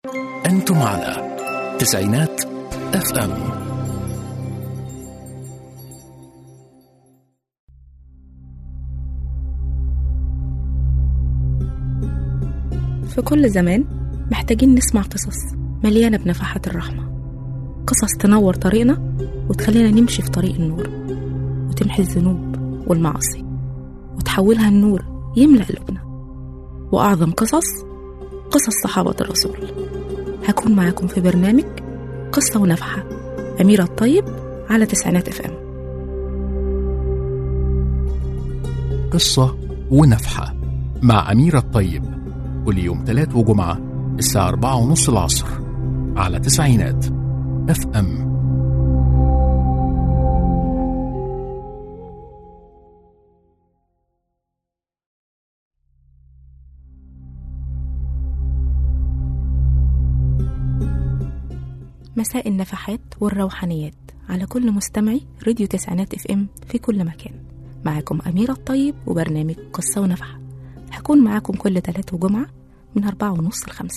أنتم على تسعينات اف ام في كل زمان محتاجين نسمع قصص مليانة بنفحات الرحمة قصص تنور طريقنا وتخلينا نمشي في طريق النور وتمحي الذنوب والمعاصي وتحولها النور يملأ قلوبنا وأعظم قصص قصص صحابة الرسول هكون معاكم في برنامج قصة ونفحة أميرة الطيب على تسعينات اف ام قصة ونفحة مع أميرة الطيب كل يوم تلات وجمعة الساعة أربعة ونص العصر على تسعينات اف ام مساء النفحات والروحانيات على كل مستمعي راديو تسعينات اف ام في كل مكان معاكم أميرة الطيب وبرنامج قصة ونفحة هكون معاكم كل تلات وجمعة من أربعة ونص لخمسة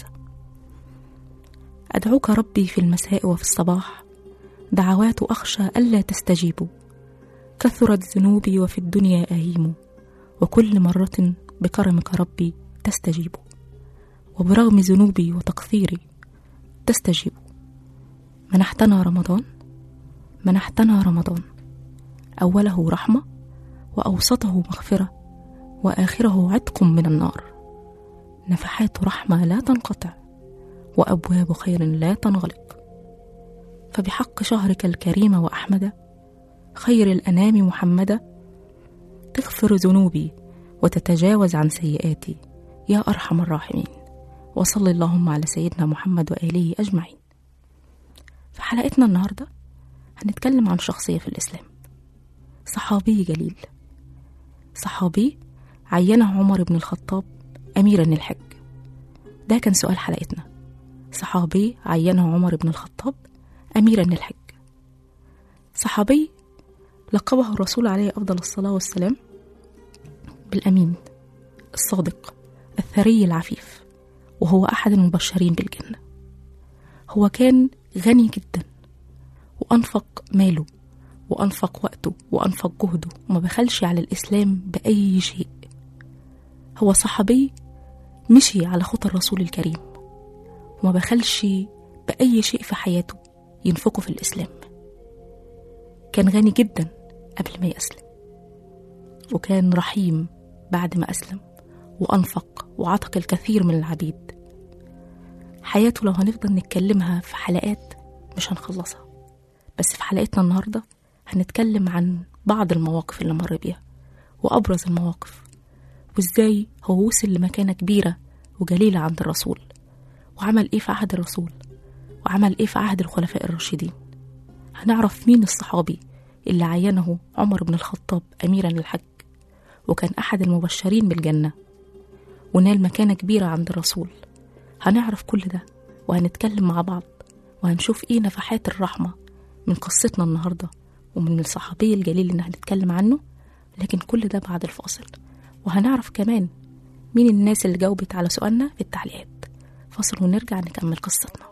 أدعوك ربي في المساء وفي الصباح دعوات أخشى ألا تستجيبوا كثرت ذنوبي وفي الدنيا أهيم وكل مرة بكرمك ربي تستجيب وبرغم ذنوبي وتقصيري تستجيب منحتنا رمضان منحتنا رمضان أوله رحمة وأوسطه مغفرة وآخره عتق من النار نفحات رحمة لا تنقطع وأبواب خير لا تنغلق فبحق شهرك الكريم وأحمد خير الأنام محمدا تغفر ذنوبي وتتجاوز عن سيئاتي يا أرحم الراحمين وصل اللهم على سيدنا محمد وآله أجمعين في حلقتنا النهاردة هنتكلم عن شخصية في الإسلام صحابي جليل صحابي عينه عمر بن الخطاب أميرا للحج ده كان سؤال حلقتنا صحابي عينه عمر بن الخطاب أميرا للحج صحابي لقبه الرسول عليه أفضل الصلاة والسلام بالأمين الصادق الثري العفيف وهو أحد المبشرين بالجنة هو كان غني جدا وأنفق ماله وأنفق وقته وأنفق جهده وما بخلش على الإسلام بأي شيء هو صحابي مشي على خطى الرسول الكريم وما بخلش بأي شيء في حياته ينفقه في الإسلام كان غني جدا قبل ما يسلم وكان رحيم بعد ما أسلم وأنفق وعتق الكثير من العبيد حياته لو هنفضل نتكلمها في حلقات مش هنخلصها بس في حلقتنا النهاردة هنتكلم عن بعض المواقف اللي مر بيها وأبرز المواقف وإزاي هو وصل لمكانة كبيرة وجليلة عند الرسول وعمل إيه في عهد الرسول وعمل إيه في عهد الخلفاء الراشدين هنعرف مين الصحابي اللي عينه عمر بن الخطاب أميرا للحج وكان أحد المبشرين بالجنة ونال مكانة كبيرة عند الرسول هنعرف كل ده وهنتكلم مع بعض وهنشوف ايه نفحات الرحمة من قصتنا النهاردة ومن الصحابي الجليل اللي هنتكلم عنه لكن كل ده بعد الفاصل وهنعرف كمان مين الناس اللي جاوبت على سؤالنا في التعليقات فاصل ونرجع نكمل قصتنا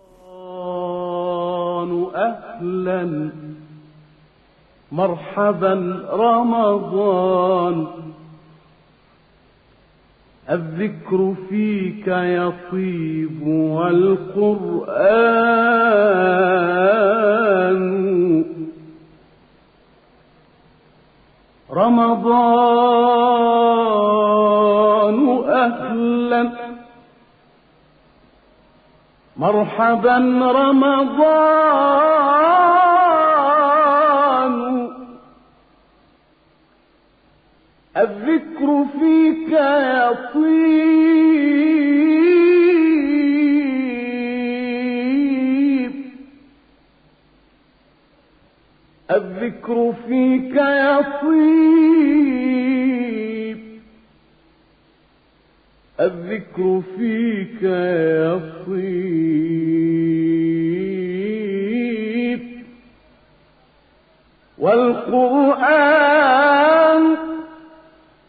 رمضان أهلا مرحبا رمضان الذكر فيك يطيب والقرآن رمضان أهلا مرحبا رمضان الذكر فيك يطيب الذكر فيك يطيب الذكر فيك يطيب والقرآن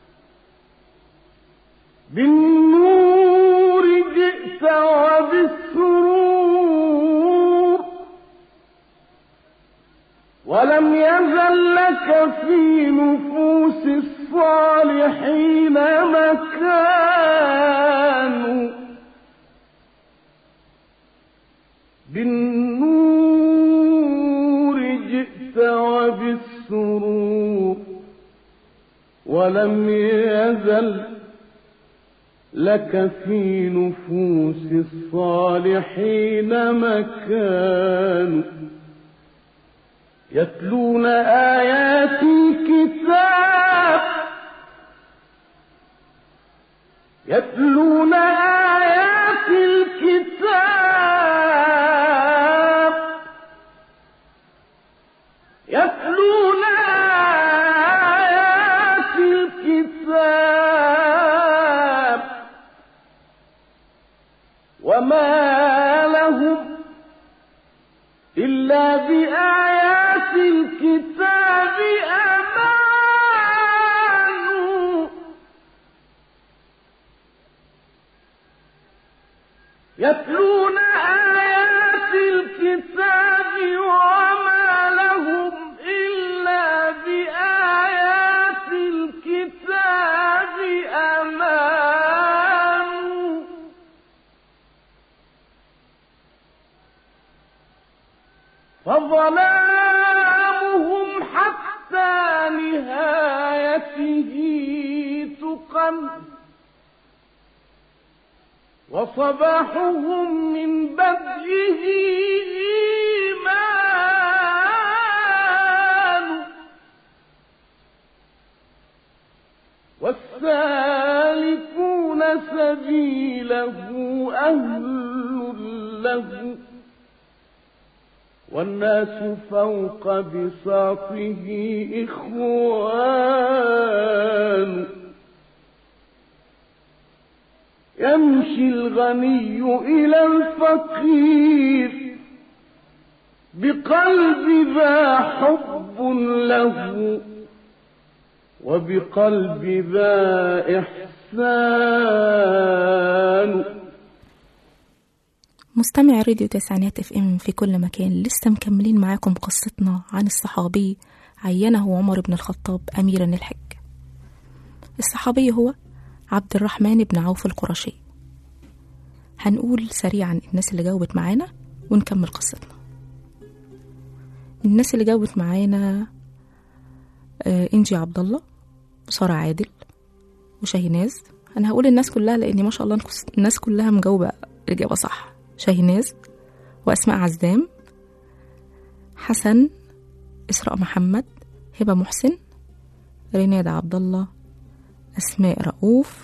بالنور جئت وبالسرور ولم يزل لك في نفوس الصالحين مكان بالنور جئت وبالسرور ولم يزل لك في نفوس الصالحين مكان يتلون آيات الكتاب يتلون آيات الكتاب يتلون آيات الكتاب وما لهم إلا بآيات الكتاب أمان يتلون آيات الكتاب وما لهم إلا بآيات الكتاب أمان فظلامهم حتى نهايته تقن وصباحهم من بدئه إيمان والسالكون سبيله أهل له والناس فوق بساطه إخوان يمشي الغني إلى الفقير بقلب ذا حب له وبقلب ذا إحسان مستمع راديو تسعينات اف ام في كل مكان لسه مكملين معاكم قصتنا عن الصحابي عينه عمر بن الخطاب اميرا الحج الصحابي هو عبد الرحمن بن عوف القرشي هنقول سريعا الناس اللي جاوبت معانا ونكمل قصتنا الناس اللي جاوبت معانا آه انجي عبد الله وسارة عادل وشاهيناز انا هقول الناس كلها لان ما شاء الله الناس كلها مجاوبه الاجابه صح شاهيناز واسماء عزام حسن اسراء محمد هبه محسن ريناد عبد الله اسماء رؤوف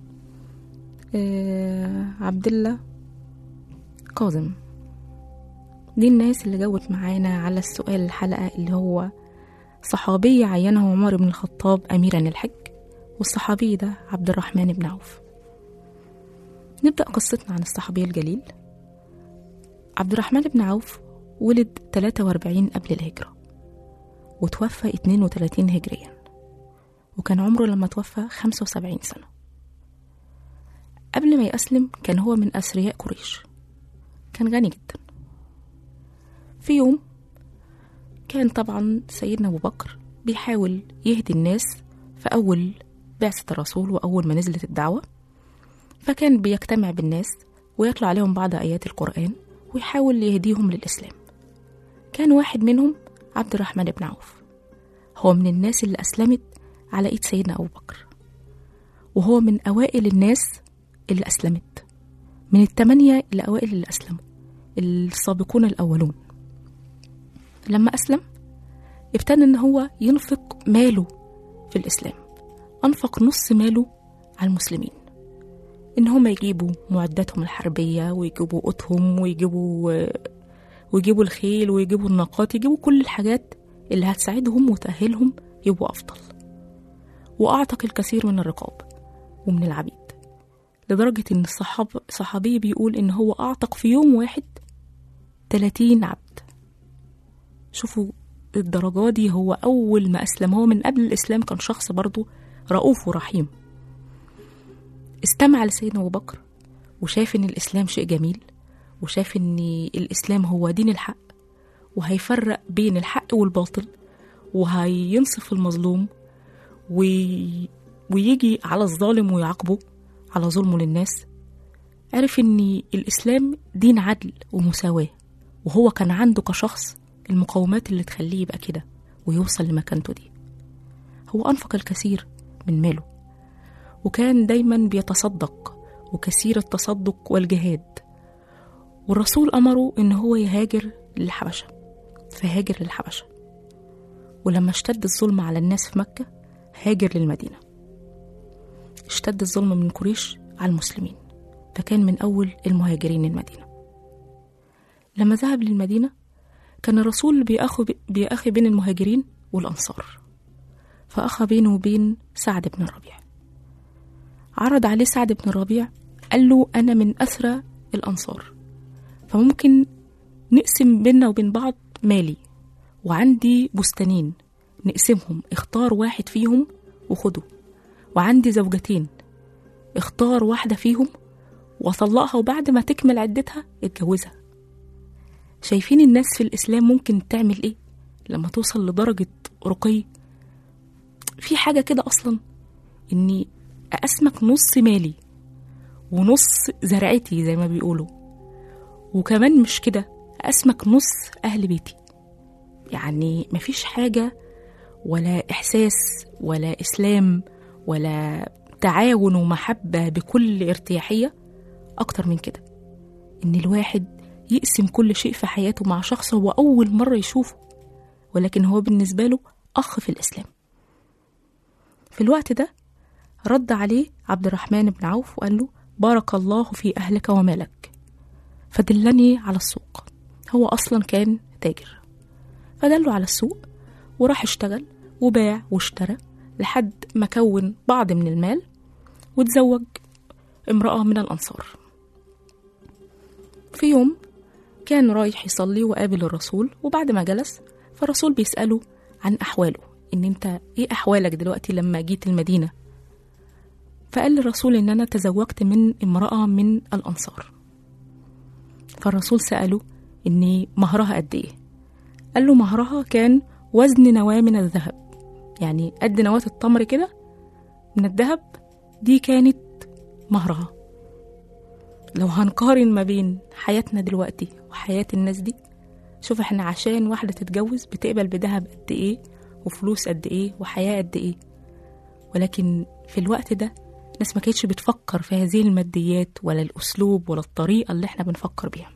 آه عبد الله كاظم دي الناس اللي جاوبت معانا على السؤال الحلقه اللي هو صحابي عينه عمر بن الخطاب اميرا الحج والصحابي ده عبد الرحمن بن عوف نبدأ قصتنا عن الصحابي الجليل عبد الرحمن بن عوف ولد 43 قبل الهجرة وتوفى 32 هجريا وكان عمره لما توفى 75 سنة قبل ما يأسلم كان هو من أثرياء قريش كان غني جدا في يوم كان طبعا سيدنا أبو بكر بيحاول يهدي الناس في أول بعثة الرسول وأول ما نزلت الدعوة فكان بيجتمع بالناس ويتلو عليهم بعض آيات القرآن ويحاول يهديهم للإسلام كان واحد منهم عبد الرحمن بن عوف هو من الناس اللي أسلمت على إيد سيدنا أبو بكر وهو من أوائل الناس اللي أسلمت من الثمانية الأوائل اللي أسلموا السابقون الأولون لما أسلم ابتدى إن هو ينفق ماله في الإسلام أنفق نص ماله على المسلمين إن هم يجيبوا معداتهم الحربية ويجيبوا قوتهم ويجيبوا ويجيبوا الخيل ويجيبوا الناقات يجيبوا كل الحاجات اللي هتساعدهم وتأهلهم يبقوا أفضل وأعتق الكثير من الرقاب ومن العبيد لدرجة إن الصحاب صحابي بيقول إن هو أعتق في يوم واحد 30 عبد شوفوا الدرجة دي هو أول ما أسلم هو من قبل الإسلام كان شخص برضه رؤوف ورحيم استمع لسيدنا أبو بكر وشاف إن الإسلام شيء جميل وشاف إن الإسلام هو دين الحق وهيفرق بين الحق والباطل وهينصف المظلوم وي... ويجي على الظالم ويعاقبه على ظلمه للناس عرف ان الاسلام دين عدل ومساواه وهو كان عنده كشخص المقومات اللي تخليه يبقى كده ويوصل لمكانته دي هو انفق الكثير من ماله وكان دايما بيتصدق وكثير التصدق والجهاد والرسول امره ان هو يهاجر للحبشه فهاجر للحبشه ولما اشتد الظلم على الناس في مكه هاجر للمدينه اشتد الظلم من قريش على المسلمين فكان من أول المهاجرين المدينة لما ذهب للمدينة كان الرسول بيأخي, بيأخي بين المهاجرين والأنصار فأخى بينه وبين سعد بن الربيع عرض عليه سعد بن الربيع قال له أنا من أسرى الأنصار فممكن نقسم بيننا وبين بعض مالي وعندي بستانين نقسمهم اختار واحد فيهم وخده وعندي زوجتين اختار واحدة فيهم وطلقها وبعد ما تكمل عدتها اتجوزها شايفين الناس في الإسلام ممكن تعمل إيه لما توصل لدرجة رقي في حاجة كده أصلا إني أقسمك نص مالي ونص زرعتي زي ما بيقولوا وكمان مش كده أقسمك نص أهل بيتي يعني مفيش حاجة ولا إحساس ولا إسلام ولا تعاون ومحبة بكل ارتياحية أكتر من كده إن الواحد يقسم كل شيء في حياته مع شخص هو أول مرة يشوفه ولكن هو بالنسبة له أخ في الإسلام في الوقت ده رد عليه عبد الرحمن بن عوف وقال له بارك الله في أهلك ومالك فدلني على السوق هو أصلا كان تاجر فدله على السوق وراح اشتغل وباع واشترى لحد ما كون بعض من المال وتزوج امرأة من الأنصار في يوم كان رايح يصلي وقابل الرسول وبعد ما جلس فالرسول بيسأله عن أحواله إن أنت إيه أحوالك دلوقتي لما جيت المدينة فقال الرسول إن أنا تزوجت من امرأة من الأنصار فالرسول سأله إن مهرها قد إيه قال له مهرها كان وزن نواة من الذهب يعني قد نواة التمر كده من الذهب دي كانت مهرها لو هنقارن ما بين حياتنا دلوقتي وحياة الناس دي شوف احنا عشان واحدة تتجوز بتقبل بذهب قد ايه وفلوس قد ايه وحياة قد ايه ولكن في الوقت ده الناس ما كانتش بتفكر في هذه الماديات ولا الأسلوب ولا الطريقة اللي احنا بنفكر بيها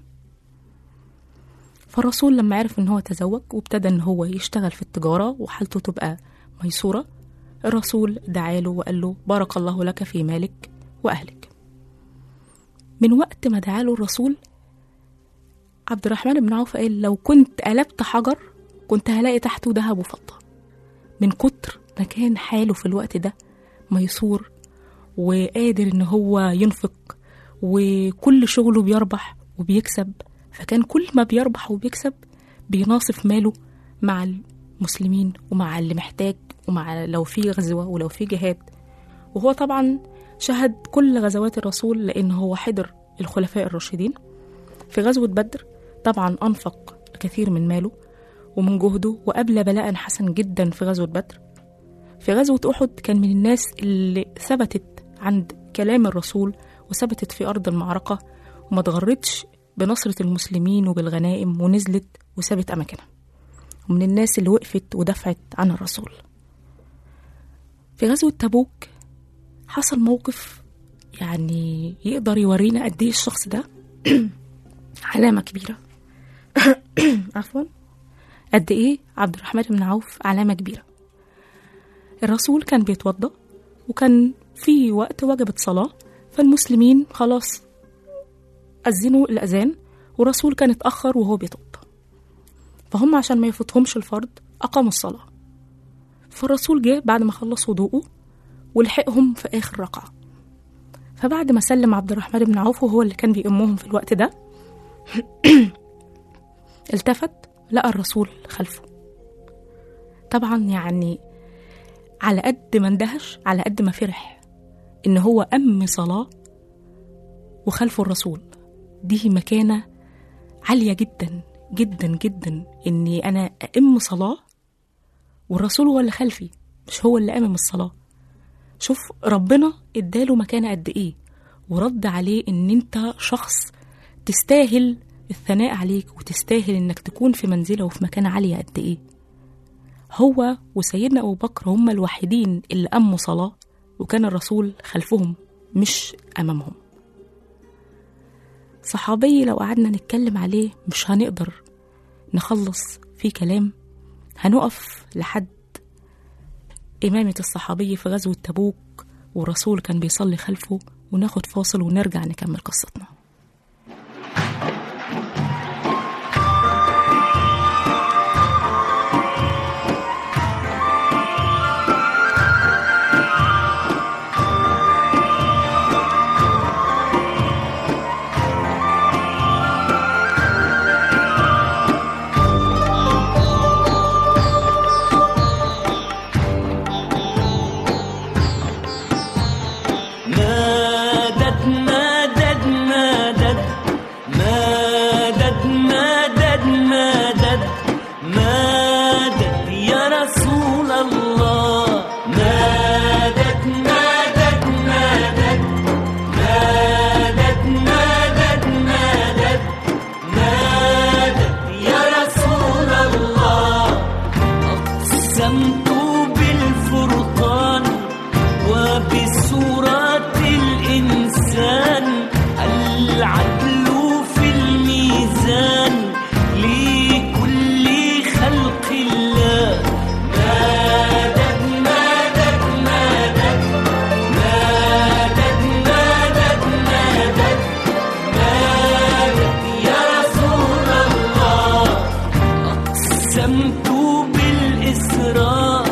فالرسول لما عرف ان هو تزوج وابتدى ان هو يشتغل في التجارة وحالته تبقى ميسورة الرسول دعاله وقال له بارك الله لك في مالك وأهلك من وقت ما دعاله الرسول عبد الرحمن بن عوف قال لو كنت قلبت حجر كنت هلاقي تحته ذهب وفضة من كتر ما كان حاله في الوقت ده ميسور وقادر ان هو ينفق وكل شغله بيربح وبيكسب فكان كل ما بيربح وبيكسب بيناصف ماله مع المسلمين ومع اللي محتاج ومع لو في غزوة ولو في جهاد وهو طبعا شهد كل غزوات الرسول لأن هو حضر الخلفاء الراشدين في غزوة بدر طبعا أنفق الكثير من ماله ومن جهده وأبلى بلاء حسن جدا في غزوة بدر في غزوة أحد كان من الناس اللي ثبتت عند كلام الرسول وثبتت في أرض المعركة وما تغرتش بنصرة المسلمين وبالغنائم ونزلت وسابت أماكنها ومن الناس اللي وقفت ودفعت عن الرسول في غزوة تبوك حصل موقف يعني يقدر يورينا قد ايه الشخص ده علامة كبيرة عفوا قد ايه عبد الرحمن بن عوف علامة كبيرة الرسول كان بيتوضأ وكان في وقت وجبت صلاة فالمسلمين خلاص أذنوا الأذان والرسول كان اتأخر وهو بيتوضأ فهم عشان ما يفوتهمش الفرض أقاموا الصلاة فالرسول جه بعد ما خلص وضوءه ولحقهم في آخر ركعة فبعد ما سلم عبد الرحمن بن عوف وهو اللي كان بيأمهم في الوقت ده التفت لقى الرسول خلفه طبعا يعني على قد ما اندهش على قد ما فرح ان هو أم صلاة وخلفه الرسول دي مكانة عالية جدا جدا جدا اني انا ائم صلاه والرسول هو اللي خلفي مش هو اللي امم الصلاه شوف ربنا اداله مكانه قد ايه ورد عليه ان انت شخص تستاهل الثناء عليك وتستاهل انك تكون في منزله وفي مكانه عاليه قد ايه هو وسيدنا ابو بكر هم الوحيدين اللي اموا صلاه وكان الرسول خلفهم مش امامهم صحابي لو قعدنا نتكلم عليه مش هنقدر نخلص فيه كلام هنقف لحد إمامة الصحابي في غزوة تبوك والرسول كان بيصلي خلفه وناخد فاصل ونرجع نكمل قصتنا مدد مدد مدد مدد مدد مدد مدد يا رسول الله مدد مدد مدد مدد مدد مدد مدد يا رسول الله أقسمت بالفرقان وبسورة الإنسان العدل في الميزان لكل خلق الله مدد مدد مدد مدد مدد مدد مدد يا رسول الله أقسمت بالإسراء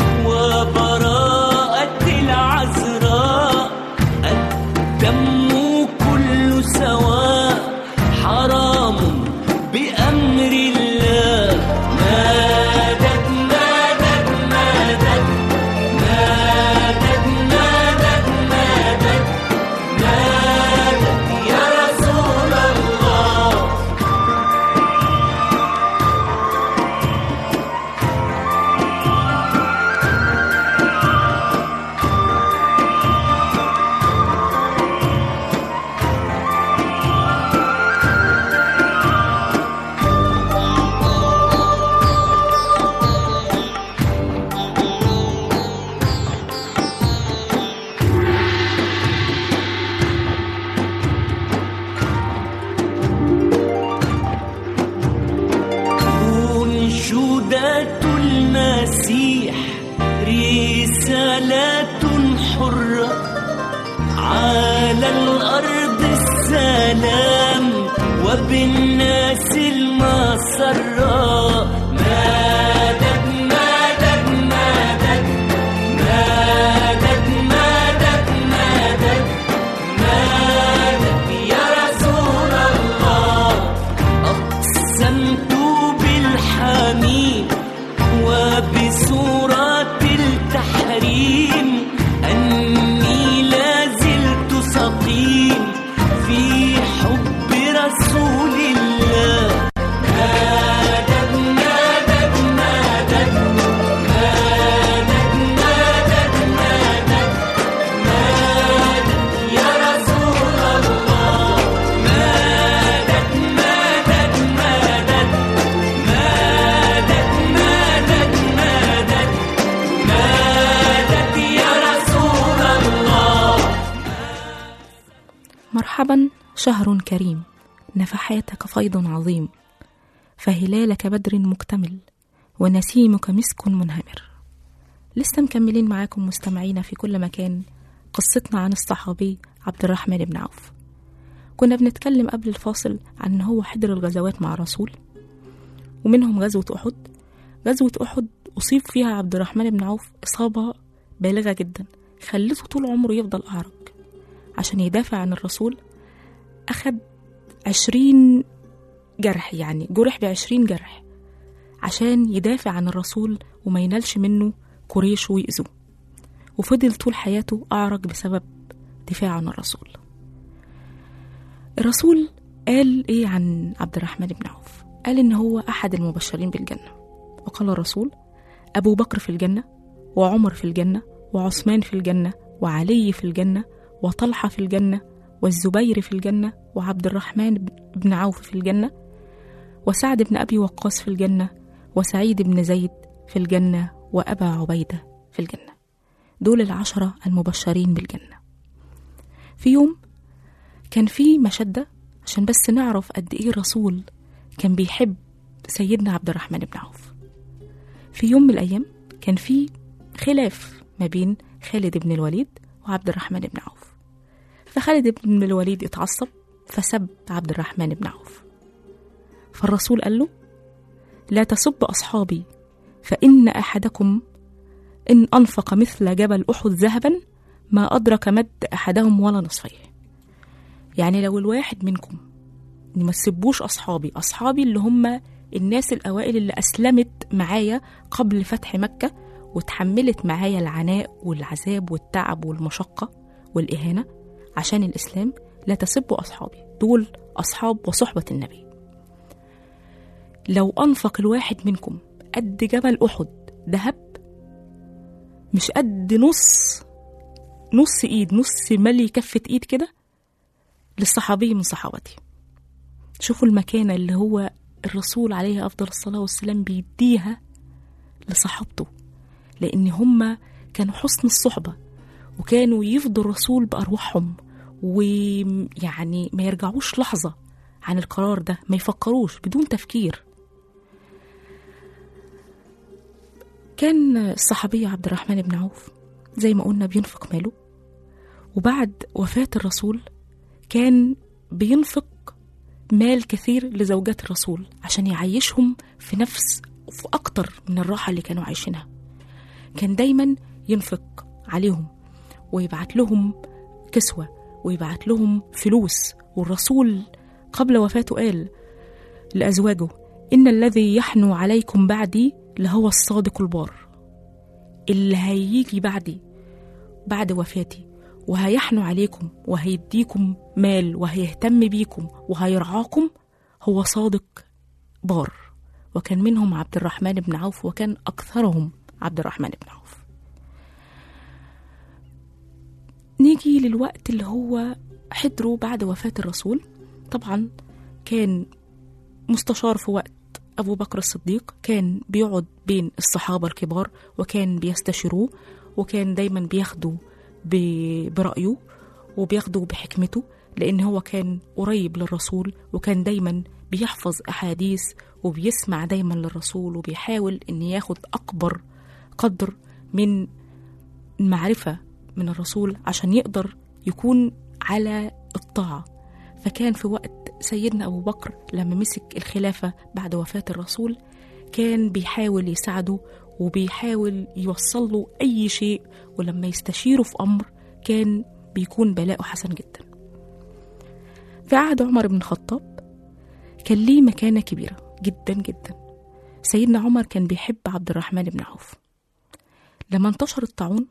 وبراءة العذراء الدم كل سواء حرام بأمر الله مدد مدد مدد مدد مدد مدد مدد يا رسول الله أنشودة المسيح رسالة حرة على الأرض السلام وبالناس المسرة مدد مدد مدد مدد مدد مدد مدد يا رسول الله أقسمت بالحميم وبسورة التحريم أني لا زلت سقيم في حب رسول الله مدد مدد مدد مدد مدد مدد مدد يا رسول الله مدد مدد مدد مدد مدد مدد مدد يا رسول الله مرحبا شهر كريم نفحاتك فيض عظيم فهلالك بدر مكتمل ونسيمك مسك منهمر لسه مكملين معاكم مستمعينا في كل مكان قصتنا عن الصحابي عبد الرحمن بن عوف كنا بنتكلم قبل الفاصل عن ان هو حضر الغزوات مع الرسول ومنهم غزوة أحد غزوة أحد أصيب فيها عبد الرحمن بن عوف إصابة بالغة جدا خلته طول عمره يفضل أعرج عشان يدافع عن الرسول أخد عشرين جرح يعني جرح بعشرين جرح عشان يدافع عن الرسول وما ينالش منه قريش ويأذوه وفضل طول حياته أعرج بسبب دفاعه عن الرسول الرسول قال إيه عن عبد الرحمن بن عوف قال إن هو أحد المبشرين بالجنة وقال الرسول أبو بكر في الجنة وعمر في الجنة وعثمان في الجنة وعلي في الجنة وطلحة في الجنة والزبير في الجنة وعبد الرحمن بن عوف في الجنة وسعد بن أبي وقاص في الجنة وسعيد بن زيد في الجنة وأبا عبيدة في الجنة دول العشرة المبشرين بالجنة في يوم كان في مشدة عشان بس نعرف قد إيه الرسول كان بيحب سيدنا عبد الرحمن بن عوف في يوم من الأيام كان في خلاف ما بين خالد بن الوليد وعبد الرحمن بن عوف فخالد بن الوليد اتعصب فسب عبد الرحمن بن عوف فالرسول قال له لا تسب أصحابي فإن أحدكم إن أنفق مثل جبل أحد ذهبا ما أدرك مد أحدهم ولا نصفيه يعني لو الواحد منكم ما تسبوش أصحابي أصحابي اللي هم الناس الأوائل اللي أسلمت معايا قبل فتح مكة وتحملت معايا العناء والعذاب والتعب والمشقة والإهانة عشان الإسلام لا تسبوا أصحابي دول أصحاب وصحبة النبي لو أنفق الواحد منكم قد جبل أحد ذهب مش قد نص نص إيد نص ملي كفة إيد كده للصحابي من صحابتي شوفوا المكانة اللي هو الرسول عليه أفضل الصلاة والسلام بيديها لصحابته لأن هما كانوا حسن الصحبة وكانوا يفضوا الرسول بأرواحهم ويعني ما يرجعوش لحظة عن القرار ده ما يفكروش بدون تفكير كان الصحابي عبد الرحمن بن عوف زي ما قلنا بينفق ماله وبعد وفاة الرسول كان بينفق مال كثير لزوجات الرسول عشان يعيشهم في نفس وفي أكتر من الراحة اللي كانوا عايشينها كان دايما ينفق عليهم ويبعت لهم كسوة ويبعت لهم فلوس والرسول قبل وفاته قال لأزواجه إن الذي يحنو عليكم بعدي لهو الصادق البار اللي هيجي بعدي بعد وفاتي وهيحنو عليكم وهيديكم مال وهيهتم بيكم وهيرعاكم هو صادق بار وكان منهم عبد الرحمن بن عوف وكان أكثرهم عبد الرحمن بن عوف نيجي للوقت اللي هو حضره بعد وفاة الرسول طبعا كان مستشار في وقت أبو بكر الصديق كان بيقعد بين الصحابة الكبار وكان بيستشيروه وكان دايما بياخدوا برأيه وبياخدوا بحكمته لأن هو كان قريب للرسول وكان دايما بيحفظ أحاديث وبيسمع دايما للرسول وبيحاول إن ياخد أكبر قدر من المعرفة من الرسول عشان يقدر يكون على الطاعة فكان في وقت سيدنا أبو بكر لما مسك الخلافة بعد وفاة الرسول كان بيحاول يساعده وبيحاول يوصل له أي شيء ولما يستشيره في أمر كان بيكون بلاؤه حسن جدا في عهد عمر بن الخطاب كان ليه مكانة كبيرة جدا جدا سيدنا عمر كان بيحب عبد الرحمن بن عوف لما انتشر الطاعون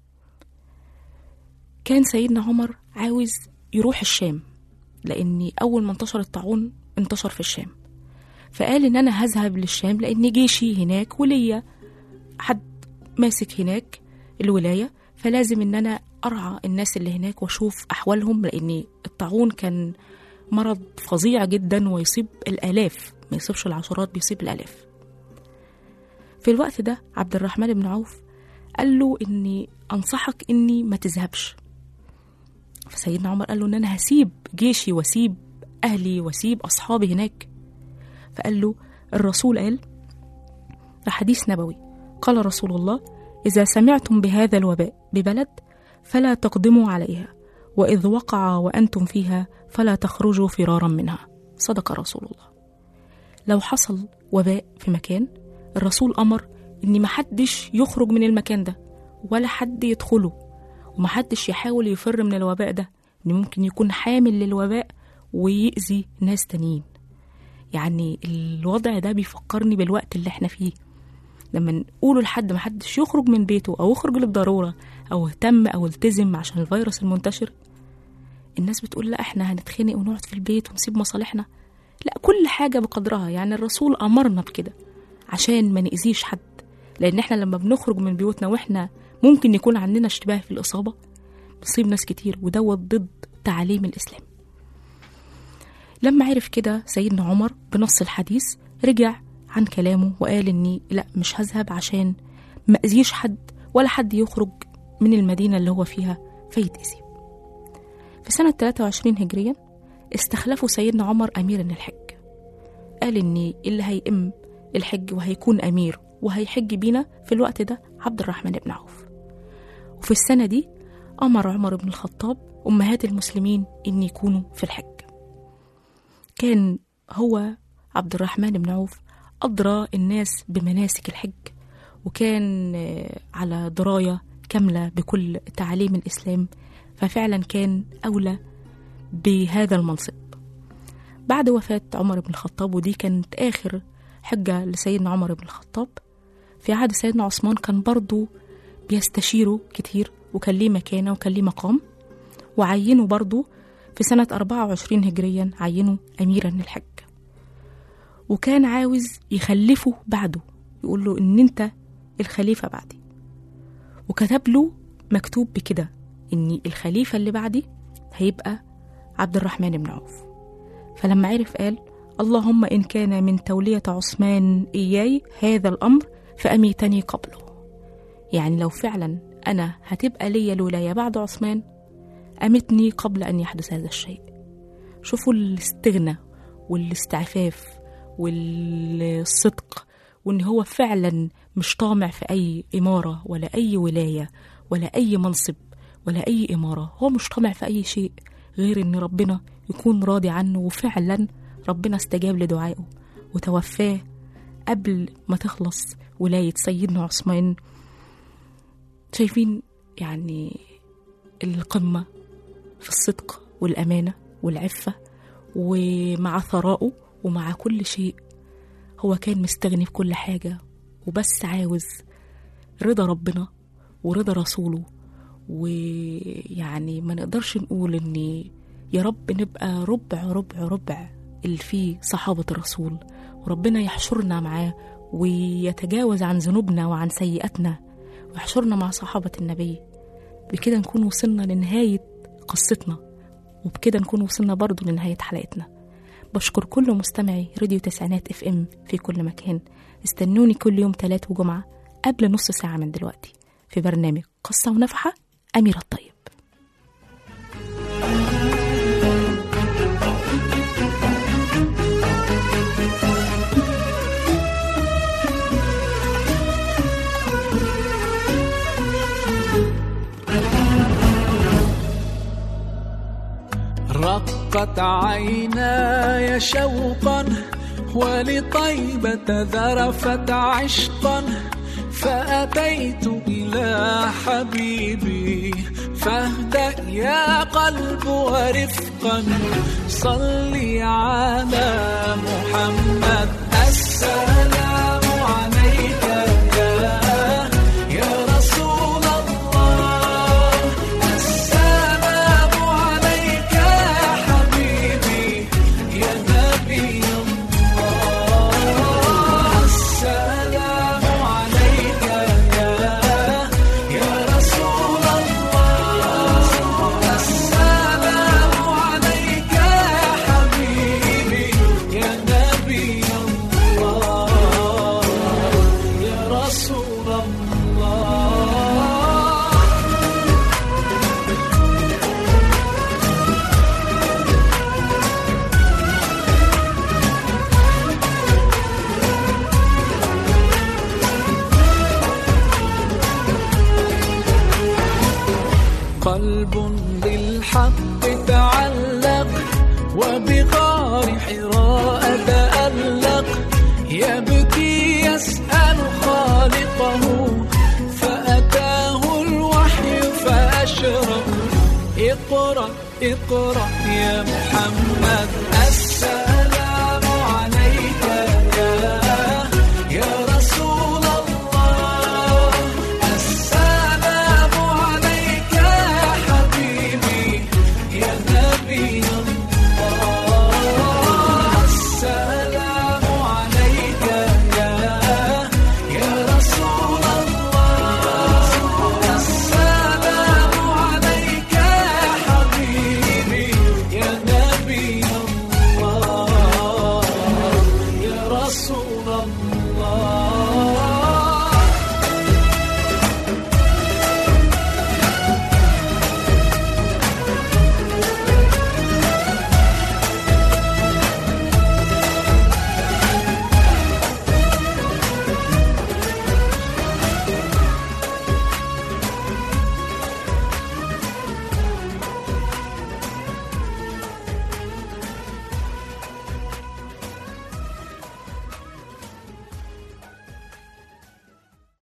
كان سيدنا عمر عاوز يروح الشام لأني أول ما انتشر الطاعون انتشر في الشام فقال إن أنا هذهب للشام لأن جيشي هناك وليا حد ماسك هناك الولاية فلازم إن أنا أرعى الناس اللي هناك وأشوف أحوالهم لأن الطاعون كان مرض فظيع جدا ويصيب الآلاف ما يصيبش العشرات بيصيب الآلاف في الوقت ده عبد الرحمن بن عوف قال له إني أنصحك إني ما تذهبش فسيدنا عمر قال له إن أنا هسيب جيشي واسيب أهلي واسيب أصحابي هناك فقال له الرسول قال ده حديث نبوي قال رسول الله إذا سمعتم بهذا الوباء ببلد فلا تقدموا عليها وإذ وقع وأنتم فيها فلا تخرجوا فرارا منها صدق رسول الله لو حصل وباء في مكان الرسول أمر إن محدش يخرج من المكان ده ولا حد يدخله ومحدش يحاول يفر من الوباء ده إن ممكن يكون حامل للوباء ويأذي ناس تانيين يعني الوضع ده بيفكرني بالوقت اللي احنا فيه لما نقوله لحد محدش يخرج من بيته أو يخرج للضرورة أو اهتم أو التزم عشان الفيروس المنتشر الناس بتقول لا احنا هنتخنق ونقعد في البيت ونسيب مصالحنا لا كل حاجة بقدرها يعني الرسول أمرنا بكده عشان ما نأذيش حد لأن احنا لما بنخرج من بيوتنا واحنا ممكن يكون عندنا اشتباه في الإصابة بتصيب ناس كتير ودوت ضد تعاليم الإسلام لما عرف كده سيدنا عمر بنص الحديث رجع عن كلامه وقال اني لا مش هذهب عشان ما اذيش حد ولا حد يخرج من المدينة اللي هو فيها فيتأذي في سنة 23 هجريا استخلفوا سيدنا عمر أميرا الحج قال إن اللي هيئم الحج وهيكون أمير وهيحج بينا في الوقت ده عبد الرحمن بن عوف وفي السنة دي أمر عمر بن الخطاب أمهات المسلمين إن يكونوا في الحج كان هو عبد الرحمن بن عوف أدرى الناس بمناسك الحج وكان آه، على دراية كاملة بكل تعاليم الإسلام ففعلا كان أولى بهذا المنصب بعد وفاة عمر بن الخطاب ودي كانت آخر حجة لسيدنا عمر بن الخطاب في عهد سيدنا عثمان كان برضو بيستشيره كتير وكان ليه مكانة وكان ليه مقام وعينه برضو في سنة 24 هجريا عينه أميرا للحج وكان عاوز يخلفه بعده يقول له إن أنت الخليفة بعدي وكتب له مكتوب بكده إن الخليفة اللي بعدي هيبقى عبد الرحمن بن عوف فلما عرف قال اللهم إن كان من تولية عثمان إياي هذا الأمر فأميتني قبله يعني لو فعلا أنا هتبقى ليا الولاية بعد عثمان أمتني قبل أن يحدث هذا الشيء شوفوا الاستغنى والاستعفاف والصدق وإن هو فعلا مش طامع في أي إمارة ولا أي ولاية ولا أي منصب ولا أي إمارة هو مش طامع في أي شيء غير إن ربنا يكون راضي عنه وفعلا ربنا استجاب لدعائه وتوفاه قبل ما تخلص ولاية سيدنا عثمان شايفين يعني القمة في الصدق والأمانة والعفة ومع ثرائه ومع كل شيء هو كان مستغني في كل حاجة وبس عاوز رضا ربنا ورضا رسوله ويعني ما نقدرش نقول ان يا رب نبقى ربع ربع ربع اللي فيه صحابة الرسول وربنا يحشرنا معاه ويتجاوز عن ذنوبنا وعن سيئاتنا ويحشرنا مع صحابة النبي بكده نكون وصلنا لنهاية قصتنا وبكده نكون وصلنا برضو لنهاية حلقتنا بشكر كل مستمعي راديو تسعينات اف ام في كل مكان استنوني كل يوم تلات وجمعة قبل نص ساعة من دلوقتي في برنامج قصة ونفحة أميرة الطيب رقت عيناي شوقا ولطيبة ذرفت عشقا فأتيت إلى حبيبي فاهدأ يا قلب ورفقا صلي على محمد السلام عليك يا يا رسول الله السلام عليك يا حبيبي يا نبي الله السلام عليك يا يا رسول الله السلام عليك يا حبيبي يا نبي الله يا رسول الله قلب بالحق تعلق وبغار حراء تألق يبكي يسأل خالقه فأتاه الوحي فأشرق اقرأ اقرأ يا محمد